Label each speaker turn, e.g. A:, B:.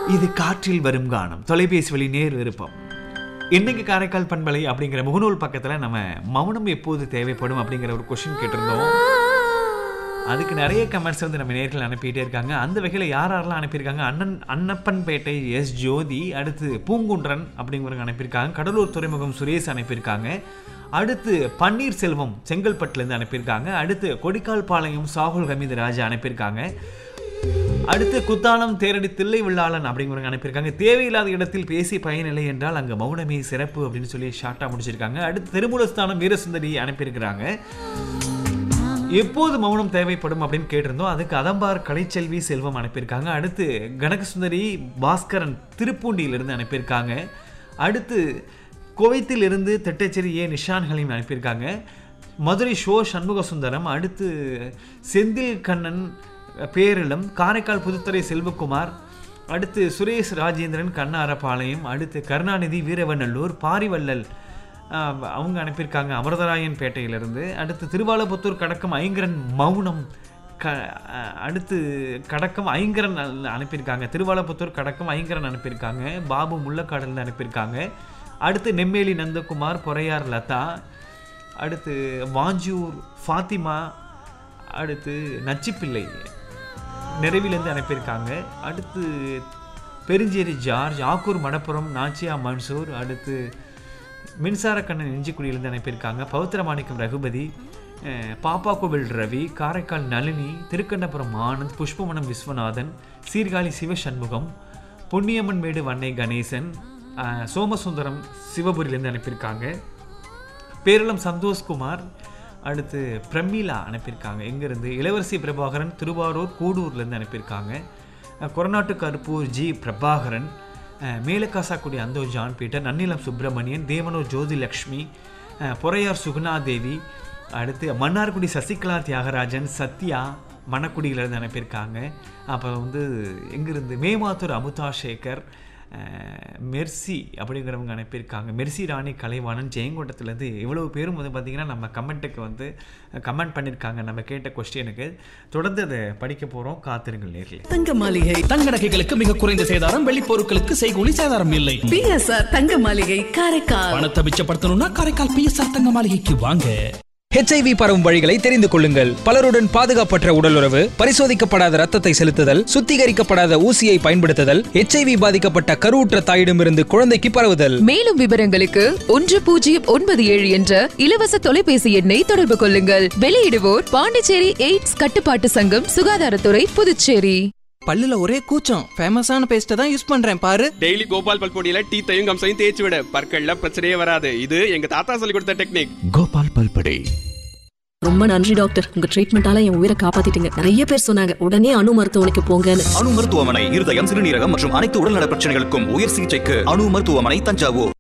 A: இது காற்றில் வரும் கானம் தொலைபேசி வழி நேர் விருப்பம் இன்னைக்கு காரைக்கால் பண்பலை அப்படிங்கிற முகநூல் பக்கத்தில் நம்ம மௌனம் எப்போது தேவைப்படும் அப்படிங்கிற ஒரு கொஷின் கேட்டிருந்தோம் அதுக்கு நிறைய கமெண்ட்ஸ் வந்து நம்ம நேர்கள் அனுப்பிட்டே இருக்காங்க அந்த வகையில் யார் யாரெல்லாம் அனுப்பியிருக்காங்க அண்ணன் அன்னப்பன்பேட்டை எஸ் ஜோதி அடுத்து பூங்குன்றன் அப்படிங்கிறவங்க அனுப்பியிருக்காங்க கடலூர் துறைமுகம் சுரேஷ் அனுப்பியிருக்காங்க அடுத்து பன்னீர்செல்வம் செங்கல்பட்டுலேருந்து அனுப்பியிருக்காங்க அடுத்து கொடிக்கால் பாளையம் சாகுல் ஹமீது ராஜா அனுப்பியிருக்காங்க அடுத்து குத்தாலம் தேரடி தில்லை விழாளன் அப்படிங்கிறவங்க அனுப்பியிருக்காங்க தேவையில்லாத இடத்தில் பேசி பயனில்லை என்றால் அங்கே மௌனமே சிறப்பு அப்படின்னு சொல்லி ஷார்ட்டாக முடிச்சிருக்காங்க அடுத்து திருமூலஸ்தானம் வீரசுந்தரி அனுப்பியிருக்கிறாங்க எப்போது மௌனம் தேவைப்படும் அப்படின்னு கேட்டிருந்தோம் அதுக்கு அதம்பார் கலைச்செல்வி செல்வம் அனுப்பியிருக்காங்க அடுத்து கனகசுந்தரி பாஸ்கரன் திருப்பூண்டியிலிருந்து அனுப்பியிருக்காங்க அடுத்து குவைத்திலிருந்து திட்டச்சேரி ஏ நிஷான் ஹலீம் அனுப்பியிருக்காங்க மதுரை ஷோ சண்முக சுந்தரம் அடுத்து செந்தில் கண்ணன் பேரிலம் காரைக்கால் புதுத்துறை செல்வகுமார் அடுத்து சுரேஷ் ராஜேந்திரன் கண்ணாரப்பாளையம் அடுத்து கருணாநிதி வீரவநல்லூர் பாரிவள்ளல் ஆஹ், அவங்க அனுப்பியிருக்காங்க அமரதராயன் பேட்டையிலிருந்து அடுத்து திருவாலபுத்தூர் கடக்கம் ஐங்கரன் மௌனம் க அஹ், அடுத்து கடக்கம் ஐங்கரன் அ- அனுப்பியிருக்காங்க திருவாலபுத்தூர் கடக்கம் ஐங்கரன் அனுப்பியிருக்காங்க பாபு முள்ளக்காடல்னு அனுப்பியிருக்காங்க அடுத்து நெம்மேலி நந்தகுமார் பொறையார் லதா அடுத்து வாஞ்சூர் ஃபாத்திமா அடுத்து நச்சிப்பிள்ளை நிறைவிலேருந்து அனுப்பியிருக்காங்க அடுத்து பெருஞ்சேரி ஜார்ஜ் ஆக்கூர் மடப்புரம் நாச்சியா மன்சூர் அடுத்து மின்சாரக்கண்ணன் நெஞ்சிக்குடியிலேருந்து அனுப்பியிருக்காங்க பௌத்திரமாணிக்கம் ரகுபதி அஹ், பாப்பா கோவில் ரவி காரைக்கால் நளினி திருக்கண்ணபுரம் ஆனந்த் புஷ்பமணம் விஸ்வநாதன் சீர்காழி சிவசண்முகம் பொன்னியம்மன் மேடு வன்னை கணேசன் அஹ், சோமசுந்தரம் சிவபுரியிலேருந்து அனுப்பியிருக்காங்க பேரளம் சந்தோஷ்குமார் அடுத்து பிரமீளா அனுப்பியிருக்காங்க எங்கேருந்து இளவரசி பிரபாகரன் திருவாரூர் கூடூர்லேருந்து அனுப்பியிருக்காங்க அஹ் கொரநாட்டு கருப்பூர் ஜி பிரபாகரன் அஹ் மேலக்காசாக்குடி அந்தோ ஜான் பீட்டர் நன்னிலம் சுப்பிரமணியன் தேவனூர் ஜோதி லக்ஷ்மி அஹ் பொறையார் சுகுணாதேவி அடுத்து மன்னார்குடி சசிகலா தியாகராஜன் சத்யா மணக்குடியிலேருந்து அனுப்பியிருக்காங்க அப்புறம் வந்து எங்கேருந்து மேமாத்தூர் அமுதா சேகர் அஹ் மெர்சி அப்படிங்கிறவங்க அனுப்பியிருக்காங்க மெர்சி ராணி கலைவாணன் ஜெயங்கொண்டத்துலேருந்து இவ்வளவு பேரும் வந்து பார்த்திங்கன்னா நம்ம கமெண்ட்டுக்கு வந்து கமெண்ட் பண்ணியிருக்காங்க நம்ம கேட்ட கொஸ்டினுக்கு தொடர்ந்து அதை படிக்க போகிறோம் காத்திருங்கள் நேரில்
B: தங்க மாளிகை
C: தங்க நகைகளுக்கு மிக குறைந்த சேதாரம் வெள்ளி பொருட்களுக்கு செய்கூலி சேதாரம் இல்லை
B: பிஎஸ்ஆர் தங்க மாளிகை காரைக்கால்
C: பணத்தை மிச்சப்படுத்தணும்னா காரைக்கால் பிஎஸ்ஆர் தங்க மாளிகைக்கு வாங்க
D: ஹெச்ஐவி பரவும் வழிகளை தெரிந்து கொள்ளுங்கள் பலருடன் பாதுகாப்பற்ற உடலுறவு பரிசோதிக்கப்படாத ரத்தத்தை செலுத்துதல் சுத்திகரிக்கப்படாத ஊசியை பயன்படுத்துதல் ஹெச்ஐவி பாதிக்கப்பட்ட கருவுற்ற தாயிடமிருந்து குழந்தைக்கு பரவுதல்
E: மேலும் விவரங்களுக்கு ஒன்று பூஜ்ஜியம் ஒன்பது ஏழு என்ற இலவச தொலைபேசி எண்ணை தொடர்பு கொள்ளுங்கள் வெளியிடுவோர் பாண்டிச்சேரி எய்ட்ஸ் கட்டுப்பாட்டு சங்கம் சுகாதாரத்துறை புதுச்சேரி
F: பல்லுல ஒரே கூச்சம் ஃபேமஸான பேஸ்ட்டை தான் யூஸ் பண்றேன் பாரு
G: டெய்லி கோபால் பல்பொடியில டீத்தையும் கம்சையும் தேய்ச்சி விட பற்கள்ல பிரச்சனையே வராது இது எங்க தாத்தா சொல்லி கொடுத்த டெக்னிக்
H: கோபால் பல்படை
I: ரொம்ப நன்றி டாக்டர் உங்க ட்ரீட்மெண்டால என் உயிரை காப்பாத்திட்டீங்க நிறைய பேர் சொன்னாங்க உடனே அணு மருத்துவமனைக்கு போங்கன்னு
H: அணு மருத்துவமனை இருதயம் சிறுநீரகம் மற்றும் அனைத்து உடல்நல பிரச்சனைகளுக்கும் உயர் சிகிச்சைக்கு அணு மருத்துவமனை தஞ்சாவூர்